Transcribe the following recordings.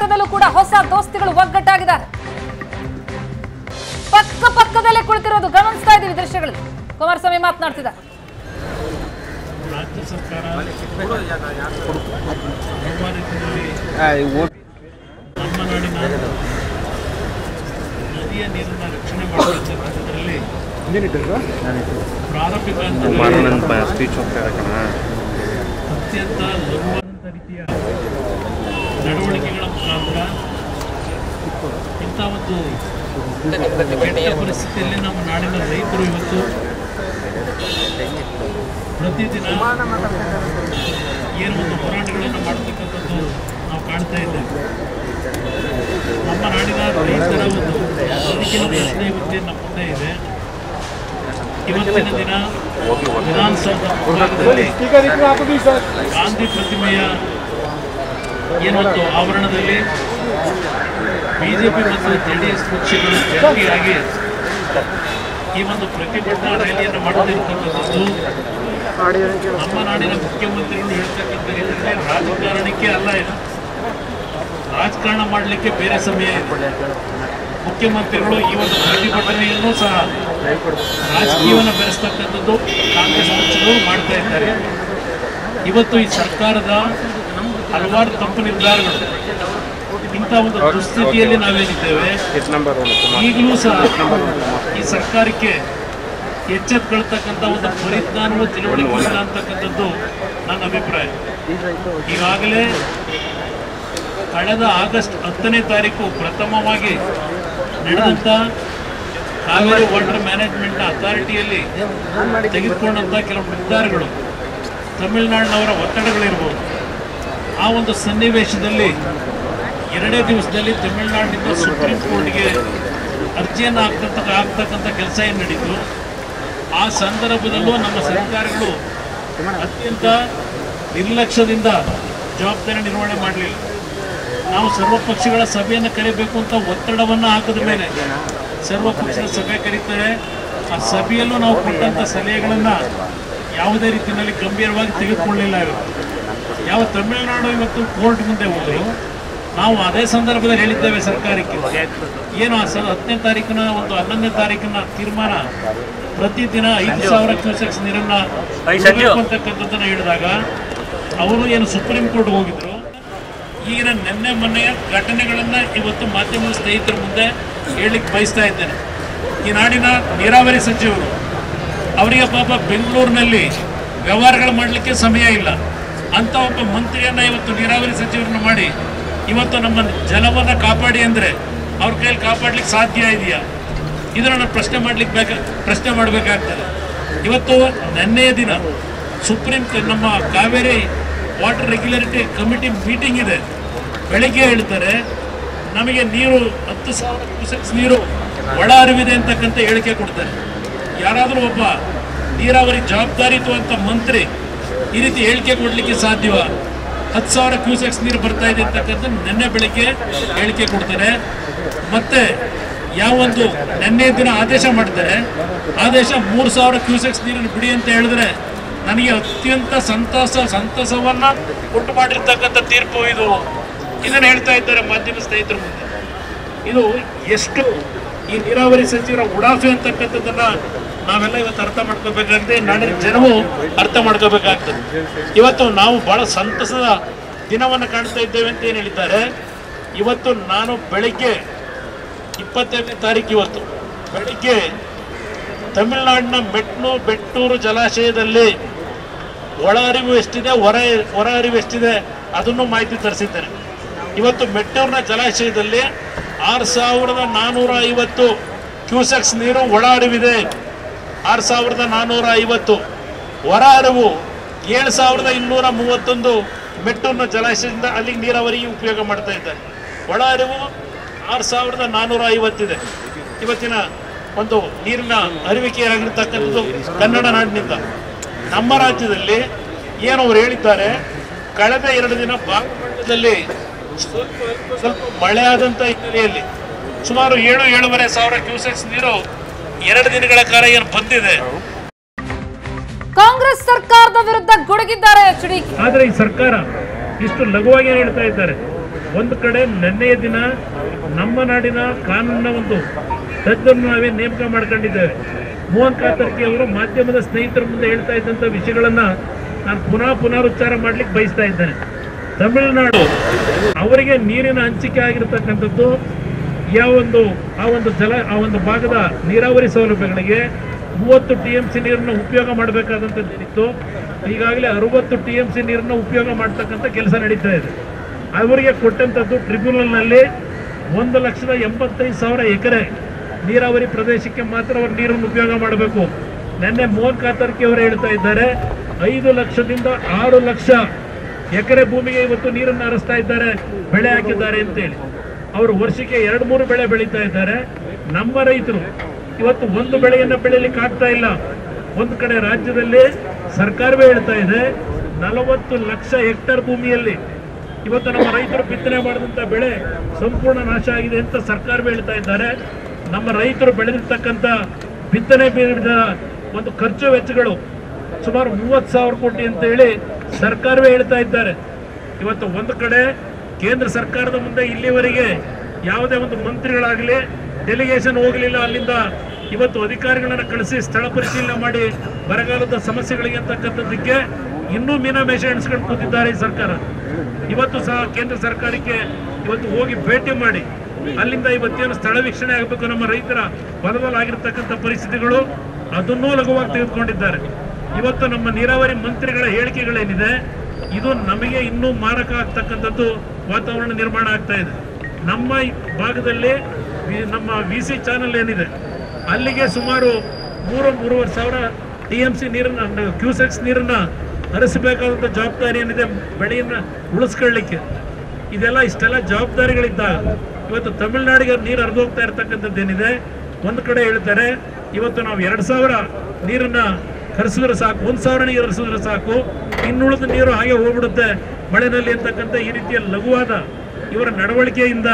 ಕ್ಷೇತ್ರದಲ್ಲೂ ಕೂಡ ಹೊಸ ದೋಸ್ತಿಗಳು ಒಗ್ಗಟ್ಟಾಗಿದ್ದಾರೆ ಪಕ್ಕ ಪಕ್ಕದಲ್ಲೇ ಕುಳಿತಿರೋದು ಗಮನಿಸ್ತಾ ಇದ್ದೀವಿ ದೃಶ್ಯಗಳು ಕುಮಾರಸ್ವಾಮಿ ಮಾತನಾಡ್ತಿದ್ದಾರೆ ರಾಜ್ಯ ಸರ್ಕಾರ ನಮ್ಮ ರೀತಿಯಲ್ಲಿ ನಮ್ಮ ನಾಡಿನ ನದಿಯ ನೀರನ್ನು ರಕ್ಷಣೆ ಮಾಡಬೇಕಂತದ್ರಲ್ಲಿ ಪ್ರಾರಂಭಿಕ ಹಂತದಲ್ಲಿ ಸ್ಪೀಚ್ ಹೋಗ್ತಾ ಇದೆ ಕಣ ಅತ್ಯಂತ ಲಘುವಾದಂಥ ರೀತಿಯ ನಡವಳಿಕೆಗಳ ಮುಖಾಂತರ ಇಂಥ ಒಂದು ಕೆಟ್ಟ ಪರಿಸ್ಥಿತಿಯಲ್ಲಿ ನಮ್ಮ ನಾಡಿನ ರೈತರು ಇವತ್ತು ಪ್ರತಿದಿನ ಏನು ಒಂದು ಹೋರಾಟಗಳನ್ನು ಮಾಡ್ತಕ್ಕಂಥದ್ದು ನಾವು ಕಾಣ್ತಾ ಇದ್ದೇವೆ ನಮ್ಮ ನಾಡಿನ ರೈತರ ಒಂದು ಬದುಕಿನ ಪ್ರಶ್ನೆ ಇವತ್ತಿನ ನಮ್ಮ ಮುಂದೆ ಇದೆ ಇವತ್ತಿನ ದಿನ ವಿಧಾನಸೌಧ ಮುಂಭಾಗದಲ್ಲಿ ಗಾಂಧಿ ಪ್ರತಿಮೆಯ ಏನೊಂದು ಆವರಣದಲ್ಲಿ ಬಿಜೆಪಿ ಮತ್ತು ಜೆ ಡಿ ಎಸ್ ಪಕ್ಷಗಳು ಜಂಟಿಯಾಗಿ ಈ ಒಂದು ಪ್ರತಿಭಟನಾ ರ್ಯಾಲಿಯನ್ನು ಮಾಡುತ್ತಿರ್ತಕ್ಕಂಥದ್ದು ನಮ್ಮ ನಾಡಿನ ಮುಖ್ಯಮಂತ್ರಿಗಳು ಹೇಳ್ತಕ್ಕಂಥ ರೀತಿಯಲ್ಲಿ ರಾಜಕಾರಣಕ್ಕೆ ಅಲ್ಲ ಇದು ರಾಜಕಾರಣ ಮಾಡಲಿಕ್ಕೆ ಬೇರೆ ಸಮಯ ಇದೆ ಮುಖ್ಯಮಂತ್ರಿಗಳು ಈ ಒಂದು ಪ್ರತಿಭಟನೆಯನ್ನು ಸಹ ರಾಜಕೀಯವನ್ನು ಬೆರೆಸ್ತಕ್ಕಂಥದ್ದು ಕಾಂಗ್ರೆಸ್ ಪಕ್ಷದವರು ಮಾಡ್ತಾ ಇದ್ದಾರೆ ಇವತ್ತು ಈ ಸರ್ಕಾರದ ಹಲವಾರು ತಪ್ಪು ನಿರ್ಧಾರಗಳು ಇಂಥ ಒಂದು ದುಸ್ಥಿತಿಯಲ್ಲಿ ನಾವೇನಿದ್ದೇವೆ ನಂಬರ್ ಒನ್ ಈಗಲೂ ಸಹ ಈ ಸರ್ಕಾರಕ್ಕೆ ಎಚ್ಚೆತ್ಕೊಳ್ತಕ್ಕಂಥ ಒಂದು ಪರಿಜ್ಞಾನವು ತಿಳುವಳಿಕೆ ಇಲ್ಲ ಅಂತಕ್ಕಂಥದ್ದು ನನ್ನ ಅಭಿಪ್ರಾಯ ಈಗಾಗಲೇ ಕಳೆದ ಆಗಸ್ಟ್ ಹತ್ತನೇ ತಾರೀಕು ಪ್ರಥಮವಾಗಿ ನಡೆದಂಥ ಕಾವೇರಿ ವಾಟರ್ ಮ್ಯಾನೇಜ್ಮೆಂಟ್ನ ಅಥಾರಿಟಿಯಲ್ಲಿ ತೆಗೆದುಕೊಂಡಂಥ ಕೆಲವು ನಿರ್ಧಾರಗಳು ತಮಿಳುನಾಡಿನವರ ಒತ್ತಡಗಳಿರ್ಬೋದು ಆ ಒಂದು ಸನ್ನಿವೇಶದಲ್ಲಿ ಎರಡೇ ದಿವಸದಲ್ಲಿ ತಮಿಳುನಾಡಿನಿಂದ ಸುಪ್ರೀಂ ಕೋರ್ಟ್ಗೆ ಅರ್ಜಿಯನ್ನು ಹಾಕ್ತಕ್ಕ ಹಾಕ್ತಕ್ಕಂಥ ಕೆಲಸ ಏನು ನಡೀತು ಆ ಸಂದರ್ಭದಲ್ಲೂ ನಮ್ಮ ಸರ್ಕಾರಗಳು ಅತ್ಯಂತ ನಿರ್ಲಕ್ಷ್ಯದಿಂದ ಜವಾಬ್ದಾರಿ ನಿರ್ವಹಣೆ ಮಾಡಲಿಲ್ಲ ನಾವು ಸರ್ವ ಪಕ್ಷಗಳ ಸಭೆಯನ್ನು ಕರೆಯಬೇಕು ಅಂತ ಒತ್ತಡವನ್ನು ಹಾಕಿದ ಮೇಲೆ ಸರ್ವ ಪಕ್ಷದ ಸಭೆ ಕರೀತಾರೆ ಆ ಸಭೆಯಲ್ಲೂ ನಾವು ಕೊಟ್ಟಂಥ ಸಲಹೆಗಳನ್ನು ಯಾವುದೇ ರೀತಿಯಲ್ಲಿ ಗಂಭೀರವಾಗಿ ತೆಗೆದುಕೊಳ್ಳಲಿಲ್ಲ ಇವತ್ತು ಯಾವ ತಮಿಳುನಾಡು ಇವತ್ತು ಕೋರ್ಟ್ ಮುಂದೆ ಹೋದರು ನಾವು ಅದೇ ಸಂದರ್ಭದಲ್ಲಿ ಹೇಳಿದ್ದೇವೆ ಸರ್ಕಾರಕ್ಕೆ ಏನು ಆ ಸ ಹತ್ತನೇ ತಾರೀಕಿನ ಒಂದು ಹನ್ನೊಂದನೇ ತಾರೀಕಿನ ತೀರ್ಮಾನ ಪ್ರತಿದಿನ ಐದು ಸಾವಿರ ಕ್ಯೂಸೆಕ್ಸ್ ನೀರನ್ನ ಬಿಡಬೇಕು ಅಂತಕ್ಕಂಥದ್ದನ್ನು ಹೇಳಿದಾಗ ಅವರು ಏನು ಸುಪ್ರೀಂ ಕೋರ್ಟ್ ಹೋಗಿದ್ರು ಈಗಿನ ನಿನ್ನೆ ಮೊನ್ನೆಯ ಘಟನೆಗಳನ್ನ ಇವತ್ತು ಮಾಧ್ಯಮದ ಸ್ನೇಹಿತರ ಮುಂದೆ ಹೇಳಲಿಕ್ಕೆ ಬಯಸ್ತಾ ಇದ್ದೇನೆ ಈ ನಾಡಿನ ನೀರಾವರಿ ಸಚಿವರು ಅವರಿಗೆ ಪಾಪ ಬೆಂಗಳೂರಿನಲ್ಲಿ ವ್ಯವಹಾರಗಳು ಮಾಡಲಿಕ್ಕೆ ಸಮಯ ಇಲ್ಲ ಅಂತ ಒಬ್ಬ ಮಂತ್ರಿಯನ್ನ ಇವತ್ತು ನೀರಾವರಿ ಸಚಿವರನ್ನ ಮಾಡಿ ಇವತ್ತು ನಮ್ಮ ಜಲವನ್ನು ಕಾಪಾಡಿ ಅಂದರೆ ಅವ್ರ ಕೈಯಲ್ಲಿ ಕಾಪಾಡ್ಲಿಕ್ಕೆ ಸಾಧ್ಯ ಇದೆಯಾ ಇದನ್ನು ನಾನು ಪ್ರಶ್ನೆ ಮಾಡ್ಲಿಕ್ಕೆ ಬೇಕ ಪ್ರಶ್ನೆ ಮಾಡಬೇಕಾಗ್ತದೆ ಇವತ್ತು ನಿನ್ನೆಯ ದಿನ ಸುಪ್ರೀಂ ಕ- ನಮ್ಮ Kaveri water regulatory committee meeting ಇದೆ ಬೆಳಗ್ಗೆ ಹೇಳ್ತಾರೆ ನಮಗೆ ನೀರು ಹತ್ತು ಸಾವಿರ ಕ್ಯೂಸೆಕ್ಸ್ ನೀರು ಒಳ ಹರಿವಿದೆ ಅಂತಕ್ಕಂಥ ಹೇಳಿಕೆ ಕೊಡ್ತಾರೆ ಯಾರಾದರೂ ಒಬ್ಬ ನೀರಾವರಿ ಜವಾಬ್ದಾರಿಯುತ ಮಂತ್ರಿ ಈ ರೀತಿ ಹೇಳಿಕೆ ಕೊಡಲಿಕ್ಕೆ ಸಾಧ್ಯವ ಹತ್ತು ಸಾವಿರ ಕ್ಯೂಸೆಕ್ಸ್ ನೀರು ಬರ್ತಾ ಇದೆ ಅಂತಕ್ಕಂಥ ನಿನ್ನೆ ಬೆಳಿಗ್ಗೆ ಹೇಳಿಕೆ ಕೊಡ್ತಾರೆ ಮತ್ತೆ ಯಾವೊಂದು ನಿನ್ನೆ ದಿನ ಆದೇಶ ಮಾಡ್ತಾರೆ ಆದೇಶ ಮೂರು ಸಾವಿರ ಕ್ಯೂಸೆಕ್ಸ್ ನೀರನ್ನು ಬಿಡಿ ಅಂತ ಹೇಳಿದ್ರೆ ನನಗೆ ಅತ್ಯಂತ ಸಂತಸ ಸಂತಸವನ್ನ ಉಂಟು ಮಾಡಿರ್ತಕ್ಕಂಥ ತೀರ್ಪು ಇದು ಇದನ್ನು ಹೇಳ್ತಾ ಇದ್ದಾರೆ ಮಾಧ್ಯಮ ಸ್ನೇಹಿತರ ಮುಂದೆ ಇದು ಎಷ್ಟು ಈ ನೀರಾವರಿ ಸಚಿವರ ಉಡಾಫೆ ಅಂತಕ್ಕಂಥದ್ದನ್ನ ನಾವೆಲ್ಲ ಇವತ್ತು ಅರ್ಥ ಮಾಡ್ಕೋಬೇಕಾಗಿದೆ ನಾಡಿನ ಜನವು ಅರ್ಥ ಮಾಡ್ಕೋಬೇಕಾಗ್ತದೆ ಇವತ್ತು ನಾವು ಬಹಳ ಸಂತಸದ ದಿನವನ್ನು ಕಾಣ್ತಾ ಇದ್ದೇವೆ ಅಂತ ಏನು ಹೇಳಿದ್ದಾರೆ ಇವತ್ತು ನಾನು ಬೆಳಿಗ್ಗೆ ಇಪ್ಪತ್ತೆರಡನೇ ತಾರೀಕು ಇವತ್ತು ಬೆಳಿಗ್ಗೆ ತಮಿಳುನಾಡಿನ ಮೆಟ್ನು ಬೆಟ್ಟೂರು ಜಲಾಶಯದಲ್ಲಿ ಒಳ ಹರಿವು ಎಷ್ಟಿದೆ ಹೊರ ಹೊರ ಹರಿವು ಎಷ್ಟಿದೆ ಅದನ್ನು ಮಾಹಿತಿ ತರಿಸಿದ್ದೇನೆ ಇವತ್ತು ಮೆಟ್ಟೂರಿನ ಜಲಾಶಯದಲ್ಲಿ ಆರು ಸಾವಿರದ ನಾನ್ನೂರ ಐವತ್ತು ಕ್ಯೂಸೆಕ್ಸ್ ನೀರು ಒಳ ಹರಿವಿದೆ ಆರು ಸಾವಿರದ ನಾನ್ನೂರ ಐವತ್ತು ಹೊರ ಹರಿವು ಏಳು ಸಾವಿರದ ಇನ್ನೂರ ಮೂವತ್ತೊಂದು ಮೆಟ್ಟೂರಿನ ಜಲಾಶಯದಿಂದ ಅಲ್ಲಿಗೆ ನೀರಾವರಿಗೆ ಉಪಯೋಗ ಮಾಡ್ತಾ ಇದ್ದಾರೆ ಒಳ ಹರಿವು ಆರು ಸಾವಿರದ ನಾನ್ನೂರ ಐವತ್ತಿದೆ ಇವತ್ತಿನ ಒಂದು ನೀರಿನ ಹರಿವಿಕೆಯಾಗಿರ್ತಕ್ಕಂಥದ್ದು ಕನ್ನಡ ನಾಡಿನಿಂದ ನಮ್ಮ ರಾಜ್ಯದಲ್ಲಿ ಏನು ಅವ್ರು ಹೇಳಿದ್ದಾರೆ ಕಳೆದ ಎರಡು ದಿನ ಭಾಗಮಂಡಲದಲ್ಲಿ ಸ್ವಲ್ಪ ಸ್ವಲ್ಪ ಮಳೆ ಆದಂಥ ಹಿನ್ನೆಲೆಯಲ್ಲಿ ಸುಮಾರು ಏಳು ಏಳುವರೆ ಸಾವಿರ ಕ್ಯೂಸೆಕ್ಸ್ ನೀರು ಎರಡು ದಿನಗಳ ಕಾಲ ಏನು ಬಂದಿದೆ ಕಾಂಗ್ರೆಸ್ ಸರ್ಕಾರದ ವಿರುದ್ಧ ಗುಡುಗಿದ್ದಾರೆ ಎಚ್ ಡಿ ಆದ್ರೆ ಈ ಸರ್ಕಾರ ಇಷ್ಟು ಲಘುವಾಗಿ ಏನ್ ಹೇಳ್ತಾ ಇದ್ದಾರೆ ಒಂದು ಕಡೆ ನಿನ್ನೆಯ ದಿನ ನಮ್ಮ ನಾಡಿನ ಕಾನೂನಿನ ಒಂದು ತಜ್ಞರನ್ನು ನಾವೇ ನೇಮಕ ಮಾಡ್ಕೊಂಡಿದ್ದೇವೆ ಮೋಹನ್ ಕಾತರ್ಕಿ ಅವರು ಮಾಧ್ಯಮದ ಸ್ನೇಹಿತರ ಮುಂದೆ ಹೇಳ್ತಾ ಇದ್ದಂಥ ವಿಷಯಗಳನ್ನ ನಾನು ಪುನಃ ಪುನರುಚ್ಚಾರ ಮಾಡ್ಲಿಕ್ಕೆ ಬಯಸ್ತಾ ಇದ್ದೇನೆ ತಮಿಳುನಾಡು ಅವರಿಗೆ ನೀರಿನ ಹಂಚಿಕೆ ಆಗಿರತಕ್ಕಂಥದ್ದು ಯಾವ ಒಂದು ಆ ಒಂದು ಜಲ ಆ ಒಂದು ಭಾಗದ ನೀರಾವರಿ ಸೌಲಭ್ಯಗಳಿಗೆ ಮೂವತ್ತು ಟಿ ಎಂ ಸಿ ನೀರನ್ನು ಉಪಯೋಗ ಮಾಡಬೇಕಾದಂಥದ್ದು ಏನಿತ್ತು ಈಗಾಗಲೇ ಅರವತ್ತು ಟಿ ಎಂ ಸಿ ನೀರನ್ನು ಉಪಯೋಗ ಮಾಡ್ತಕ್ಕಂಥ ಕೆಲಸ ನಡೀತಾ ಇದೆ ಅವರಿಗೆ ಕೊಟ್ಟಂಥದ್ದು ಟ್ರಿಬ್ಯುನಲ್ನಲ್ಲಿ ಒಂದು ಲಕ್ಷದ ಎಂಬತ್ತೈದು ಸಾವಿರ ಎಕರೆ ನೀರಾವರಿ ಪ್ರದೇಶಕ್ಕೆ ಮಾತ್ರ ಅವರು ನೀರನ್ನು ಉಪಯೋಗ ಮಾಡಬೇಕು ನಿನ್ನೆ ಮೋಹನ್ ಕಾತರ್ಕಿ ಅವರು ಹೇಳ್ತಾ ಇದ್ದಾರೆ ಐದು ಲಕ್ಷದಿಂದ ಆರು ಲಕ್ಷ ಎಕರೆ ಭೂಮಿಗೆ ಇವತ್ತು ನೀರನ್ನು ಹರಿಸ್ತಾ ಇದ್ದಾರೆ ಬೆಳೆ ಹಾಕಿದ್ದಾರೆ ಅಂತೇಳಿ ಅವರು ವರ್ಷಕ್ಕೆ ಎರಡು ಮೂರು ಬೆಳೆ ಬೆಳೀತಾ ಇದ್ದಾರೆ ನಮ್ಮ ರೈತರು ಇವತ್ತು ಒಂದು ಬೆಳೆಯನ್ನು ಬೆಳೀಲಿಕ್ಕೆ ಆಗ್ತಾ ಇಲ್ಲ ಒಂದು ಕಡೆ ರಾಜ್ಯದಲ್ಲಿ ಸರ್ಕಾರವೇ ಹೇಳ್ತಾ ಇದೆ ನಲವತ್ತು ಲಕ್ಷ ಹೆಕ್ಟರ್ ಭೂಮಿಯಲ್ಲಿ ಇವತ್ತು ನಮ್ಮ ರೈತರು ಬಿತ್ತನೆ ಮಾಡಿದಂಥ ಬೆಳೆ ಸಂಪೂರ್ಣ ನಾಶ ಆಗಿದೆ ಅಂತ ಸರ್ಕಾರವೇ ಹೇಳ್ತಾ ಇದ್ದಾರೆ ನಮ್ಮ ರೈತರು ಬೆಳೆದಿರ್ತಕ್ಕಂಥ ಬಿತ್ತನೆ ಬೀಜದ ಒಂದು ಖರ್ಚು ವೆಚ್ಚಗಳು ಸುಮಾರು ಮೂವತ್ತು ಸಾವಿರ ಕೋಟಿ ಅಂತ ಹೇಳಿ ಸರ್ಕಾರವೇ ಹೇಳ್ತಾ ಇದ್ದಾರೆ ಇವತ್ತು ಒಂದು ಕಡೆ ಕೇಂದ್ರ ಸರ್ಕಾರದ ಮುಂದೆ ಇಲ್ಲಿವರೆಗೆ ಯಾವುದೇ ಒಂದು ಮಂತ್ರಿಗಳಾಗಲಿ ಡೆಲಿಗೇಷನ್ ಹೋಗಲಿಲ್ಲ ಅಲ್ಲಿಂದ ಇವತ್ತು ಅಧಿಕಾರಿಗಳನ್ನ ಕಳಿಸಿ ಸ್ಥಳ ಪರಿಶೀಲನೆ ಮಾಡಿ ಬರಗಾಲದ ಸಮಸ್ಯೆಗಳಿಗೆ ಅಂತಕ್ಕಂಥದ್ದಕ್ಕೆ ಇನ್ನೂ ಮೀನಾಮೇಷ ಎಣಿಸ್ಕೊಂಡು ಕೂತಿದ್ದಾರೆ ಈ ಸರ್ಕಾರ ಇವತ್ತು ಸಹ ಕೇಂದ್ರ ಸರ್ಕಾರಕ್ಕೆ ಇವತ್ತು ಹೋಗಿ ಭೇಟಿ ಮಾಡಿ ಅಲ್ಲಿಂದ ಇವತ್ತೇನು ಸ್ಥಳ ವೀಕ್ಷಣೆ ಆಗಬೇಕು ನಮ್ಮ ರೈತರ ಹೊಲದಲ್ಲಾಗಿರ್ತಕ್ಕಂಥ ಪರಿಸ್ಥಿತಿಗಳು ಅದನ್ನೂ ಲಘುವಾಗಿ ತೆಗೆದುಕೊಂಡಿದ್ದಾರೆ ಇವತ್ತು ನಮ್ಮ ನೀರಾವರಿ ಮಂತ್ರಿಗಳ ಹೇಳಿಕೆಗಳೇನಿದೆ ಇದು ನಮಗೆ ಇನ್ನೂ ಮಾರಕ ಆಗ್ತಕ್ಕಂಥದ್ದು ವಾತಾವರಣ ನಿರ್ಮಾಣ ಆಗ್ತಾ ಇದೆ ನಮ್ಮ ಈ ಭಾಗದಲ್ಲಿ ವಿ- ನಮ್ಮ ವಿ ಸಿ ಚಾನಲ್ ಏನಿದೆ ಅಲ್ಲಿಗೆ ಸುಮಾರು ಮೂರು ಮೂರುವರೆ ಸಾವಿರ ಟಿ ಎಂ ಸಿ ನೀರನ್ನ ಕ್ಯೂಸೆಕ್ಸ್ ನೀರನ್ನ ಹರಿಸಬೇಕಾದಂಥ ಜವಾಬ್ದಾರಿ ಏನಿದೆ ಬೆಳೆಯನ್ನ ಉಳಿಸ್ಕೊಳ್ಳಿಕ್ಕೆ ಇದೆಲ್ಲ ಇಷ್ಟೆಲ್ಲ ಜವಾಬ್ದಾರಿಗಳಿದ್ದಾಗ ಇವತ್ತು ತಮಿಳುನಾಡಿಗೆ ನೀರು ಹರಿದು ಹೋಗ್ತಾ ಇರ್ತಕ್ಕಂಥದ್ದು ಏನಿದೆ ಒಂದು ಕಡೆ ಹೇಳ್ತಾರೆ ಇವತ್ತು ನಾವು ಎರಡು ಸಾವಿರ ನೀರನ್ನ ಹರಿಸಿದ್ರೆ ಸಾಕು ಒಂದು ಸಾವಿರ ನೀರು ಹರಿಸಿದ್ರೆ ಸಾಕು ಇನ್ನುಳಿದ ನೀರು ಹಾಗೆ ಹೋಗ್ಬಿಡುತ್ತೆ ಮಳೆನಲ್ಲಿ ಅಂತಕ್ಕಂಥ ಈ ರೀತಿಯ ಲಘುವಾದ ಇವರ ನಡವಳಿಕೆಯಿಂದ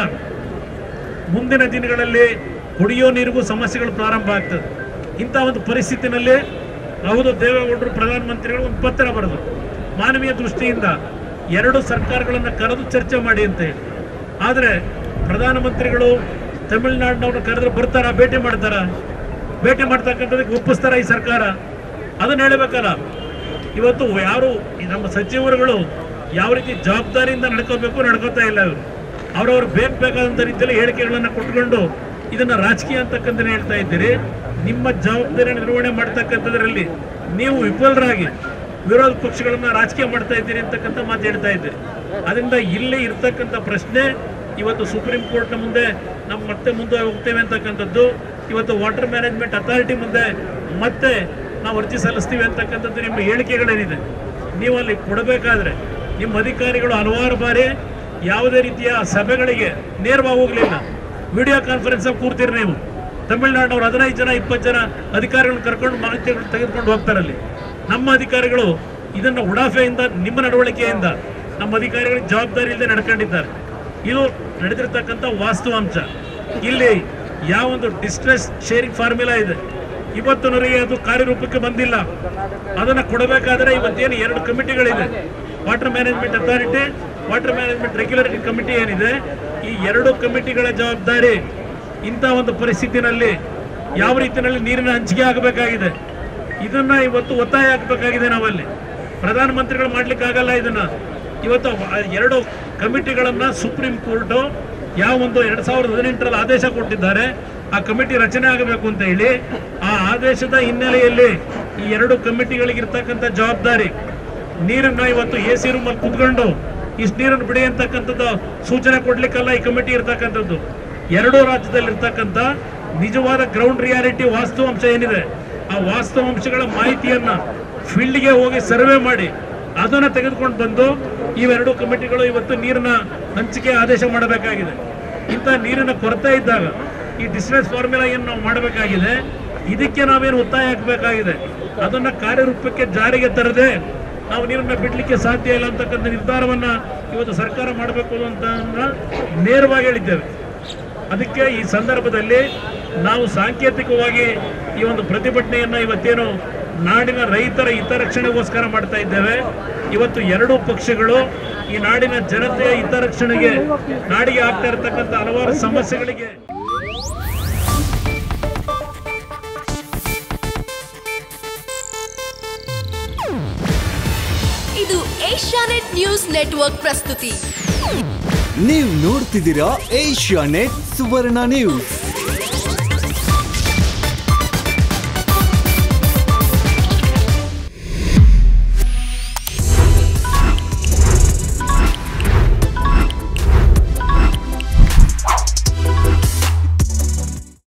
ಮುಂದಿನ ದಿನಗಳಲ್ಲಿ ಕುಡಿಯೋ ನೀರಿಗೂ ಸಮಸ್ಯೆಗಳು ಪ್ರಾರಂಭ ಆಗ್ತದೆ ಇಂಥ ಒಂದು ಪರಿಸ್ಥಿತಿನಲ್ಲಿ ಹೌದು ದೇವೇಗೌಡರು ಪ್ರಧಾನಮಂತ್ರಿಗಳು ಒಂದು ಪತ್ರ ಬರೆದರು ಮಾನವೀಯ ದೃಷ್ಟಿಯಿಂದ ಎರಡು ಸರ್ಕಾರಗಳನ್ನು ಕರೆದು ಚರ್ಚೆ ಮಾಡಿ ಅಂತ ಹೇಳಿ ಆದರೆ ಪ್ರಧಾನಮಂತ್ರಿಗಳು ತಮಿಳುನಾಡಿನವ್ರನ್ನ ಕರೆದ್ರೆ ಬರ್ತಾರ ಭೇಟಿ ಮಾಡ್ತಾರ ಭೇಟಿ ಮಾಡ್ತಕ್ಕಂಥದಕ್ಕೆ ಒಪ್ಪಿಸ್ತಾರ ಈ ಸರ್ಕಾರ ಅದನ್ನ ಹೇಳಬೇಕಲ್ಲ ಇವತ್ತು ಯಾರು ಈ ನಮ್ಮ ಸಚಿವರುಗಳು ಯಾವ ರೀತಿ ಜವಾಬ್ದಾರಿಯಿಂದ ನಡ್ಕೋಬೇಕು ನಡ್ಕೋತಾ ಇಲ್ಲ ಇವರು ಅವ್ರವ್ರು ಬೇಕು ಬೇಕಾದಂಥ ರೀತಿಯಲ್ಲಿ ಹೇಳಿಕೆಗಳನ್ನು ಕೊಟ್ಕೊಂಡು ಇದನ್ನ ರಾಜಕೀಯ ಅಂತಕ್ಕಂಥ ಹೇಳ್ತಾ ಇದ್ದೀರಿ ನಿಮ್ಮ ಜವಾಬ್ದಾರಿ ನಿರ್ವಹಣೆ ಮಾಡ್ತಕ್ಕಂಥದ್ರಲ್ಲಿ ನೀವು ವಿಫಲರಾಗಿ ವಿರೋಧ ಪಕ್ಷಗಳನ್ನ ರಾಜಕೀಯ ಮಾಡ್ತಾ ಇದ್ದೀರಿ ಅಂತಕ್ಕಂಥ ಮಾತು ಹೇಳ್ತಾ ಇದ್ದೀರಿ ಅದರಿಂದ ಇಲ್ಲಿ ಇರ್ತಕ್ಕಂಥ ಪ್ರಶ್ನೆ ಇವತ್ತು ಸುಪ್ರೀಂ ಕೋರ್ಟ್ನ ಮುಂದೆ ನಾವು ಮತ್ತೆ ಮುಂದೆ ಹೋಗ್ತೇವೆ ಅಂತಕ್ಕಂಥದ್ದು ಇವತ್ತು ವಾಟರ್ ಮ್ಯಾನೇಜ್ಮೆಂಟ್ ಅಥಾರಿಟಿ ಮುಂದೆ ಮತ್ತೆ ನಾವು ಅರ್ಜಿ ಸಲ್ಲಿಸ್ತೀವಿ ಅಂತಕ್ಕಂಥದ್ದು ನಿಮ್ಮ ಹೇಳಿಕೆಗಳೇನಿದೆ ನೀವು ಅಲ್ಲಿ ಕೊಡಬೇಕಾದ್ರೆ ನಿಮ್ಮ ಅಧಿಕಾರಿಗಳು ಹಲವಾರು ಬಾರಿ ಯಾವುದೇ ರೀತಿಯ ಸಭೆಗಳಿಗೆ ನೇರವಾಗಿ ಹೋಗಲಿಲ್ಲ ವಿಡಿಯೋ ಕಾನ್ಫರೆನ್ಸ್ ಕೂರ್ತೀರಿ ನೀವು ತಮಿಳುನಾಡಿನವ್ರು ಹದಿನೈದು ಜನ ಇಪ್ಪತ್ತು ಜನ ಅಧಿಕಾರಿಗಳನ್ನ ಕರ್ಕೊಂಡು ಮಾಹಿತಿಗಳು ತೆಗೆದುಕೊಂಡು ಹೋಗ್ತಾರಲ್ಲಿ ನಮ್ಮ ಅಧಿಕಾರಿಗಳು ಇದನ್ನು ಉಡಾಫೆಯಿಂದ ನಿಮ್ಮ ನಡವಳಿಕೆಯಿಂದ ನಮ್ಮ ಅಧಿಕಾರಿಗಳಿಗೆ ಜವಾಬ್ದಾರಿ ಇಲ್ಲದೆ ನಡ್ಕೊಂಡಿದ್ದಾರೆ ಇದು ನಡೆದಿರ್ತಕ್ಕಂಥ ವಾಸ್ತವಾಂಶ ಇಲ್ಲಿ ಯಾವೊಂದು ಡಿಸ್ಟ್ರೆಸ್ ಶೇರಿಂಗ್ ಫಾರ್ಮುಲಾ ಇದೆ ಇವತ್ತಿನವರೆಗೆ ಅದು ಕಾರ್ಯರೂಪಕ್ಕೆ ಬಂದಿಲ್ಲ ಅದನ್ನು ಕೊಡಬೇಕಾದ್ರೆ ಇವತ್ತೇನು ಎರಡು ಕಮಿಟಿಗಳಿದೆ water management authority water management regulatory committee ಏನಿದೆ ಈ ಎರಡು ಕಮಿಟಿಗಳ ಜವಾಬ್ದಾರಿ ಇಂಥ ಒಂದು ಪರಿಸ್ಥಿತಿನಲ್ಲಿ ಯಾವ ರೀತಿಯಲ್ಲಿ ನೀರಿನ ಹಂಚಿಕೆ ಆಗಬೇಕಾಗಿದೆ ಇದನ್ನ ಇವತ್ತು ಒತ್ತಾಯ ಹಾಕಬೇಕಾಗಿದೆ ನಾವಲ್ಲಿ ಪ್ರಧಾನಮಂತ್ರಿಗಳು ಮಾಡ್ಲಿಕ್ಕೆ ಆಗಲ್ಲ ಇದನ್ನ ಇವತ್ತು ವ- ಎರಡು ಕಮಿಟಿಗಳನ್ನ ಸುಪ್ರೀಂ ಕೋರ್ಟ್ ಯಾವ ಒಂದು ಎರಡ್ ಸಾವಿರದ ಹದಿನೆಂಟರಲ್ಲಿ ಆದೇಶ ಕೊಟ್ಟಿದ್ದಾರೆ ಆ ಕಮಿಟಿ ರಚನೆ ಆಗಬೇಕು ಅಂತ ಹೇಳಿ ಆ ಆದೇಶದ ಹಿನ್ನೆಲೆಯಲ್ಲಿ ಈ ಎರಡು ಕಮಿಟಿಗಳಿಗೆ ಇರ್ತಕ್ಕಂಥ ಜವಾಬ್ದಾರಿ ನೀರನ್ನ ಇವತ್ತು ಎ ಸಿ ರೂಮಲ್ಲಿ ಕುತ್ಕೊಂಡು ಇಷ್ಟು ನೀರನ್ನು ಬಿಡಿ ಅಂತಕ್ಕಂಥದ್ದು ಸೂಚನೆ ಕೊಡ್ಲಿಕ್ಕಲ್ಲ ಈ ಕಮಿಟಿ ಇರ್ತಕ್ಕಂಥದ್ದು ಎರಡೂ ರಾಜ್ಯದಲ್ಲಿ ಇರ್ತಕ್ಕಂಥ ನಿಜವಾದ ಗ್ರೌಂಡ್ ರಿಯಾಲಿಟಿ ವಾಸ್ತವಾಂಶ ಏನಿದೆ ಆ ವಾಸ್ತವಾಂಶಗಳ ಮಾಹಿತಿಯನ್ನ ಫೀಲ್ಡ್ಗೆ ಹೋಗಿ ಸರ್ವೆ ಮಾಡಿ ಅದನ್ನ ತೆಗೆದುಕೊಂಡು ಬಂದು ಇವೆರಡು ಕಮಿಟಿಗಳು ಇವತ್ತು ನೀರಿನ ಹಂಚಿಕೆ ಆದೇಶ ಮಾಡಬೇಕಾಗಿದೆ ಇಂಥ ನೀರಿನ ಕೊರತೆ ಇದ್ದಾಗ ಈ ಡಿಸ್ಟ್ರೆಸ್ ಫಾರ್ಮುಲಾ ಏನು ನಾವು ಮಾಡಬೇಕಾಗಿದೆ ಇದಕ್ಕೆ ನಾವೇನು ಒತ್ತಾಯ ಹಾಕಬೇಕಾಗಿದೆ ಅದನ್ನ ಕಾರ್ಯರೂಪಕ್ಕೆ ಜಾರಿಗೆ ತರದೆ ನಾವು ನೀರನ್ನ ಬಿಡ್ಲಿಕ್ಕೆ ಸಾಧ್ಯ ಇಲ್ಲ ಅಂತಕ್ಕಂಥ ನಿರ್ಧಾರವನ್ನ ಇವತ್ತು ಸರ್ಕಾರ ಮಾಡಬೇಕು ಅಂತ ನೇರವಾಗಿ ಹೇಳಿದ್ದೇವೆ ಅದಕ್ಕೆ ಈ ಸಂದರ್ಭದಲ್ಲಿ ನಾವು ಸಾಂಕೇತಿಕವಾಗಿ ಈ ಒಂದು ಪ್ರತಿಭಟನೆಯನ್ನ ಇವತ್ತೇನು ನಾಡಿನ ರೈತರ ಹಿತರಕ್ಷಣೆಗೋಸ್ಕರ ಮಾಡ್ತಾ ಇದ್ದೇವೆ ಇವತ್ತು ಎರಡೂ ಪಕ್ಷಗಳು ಈ ನಾಡಿನ ಜನತೆಯ ಹಿತರಕ್ಷಣೆಗೆ ನಾಡಿಗೆ ಆಗ್ತಾ ಇರತಕ್ಕಂಥ ಹಲವಾರು ಸಮಸ್ಯೆಗಳಿಗೆ ಇದು ಏಷ್ಯಾನೆಟ್ ನ್ಯೂಸ್ ನೆಟ್ವರ್ಕ್ ಪ್ರಸ್ತುತಿ ನೀವು ನೋಡ್ತಿದ್ದೀರಾ ಏಷ್ಯಾ ನೆಟ್ ಸುವರ್ಣ ನ್ಯೂಸ್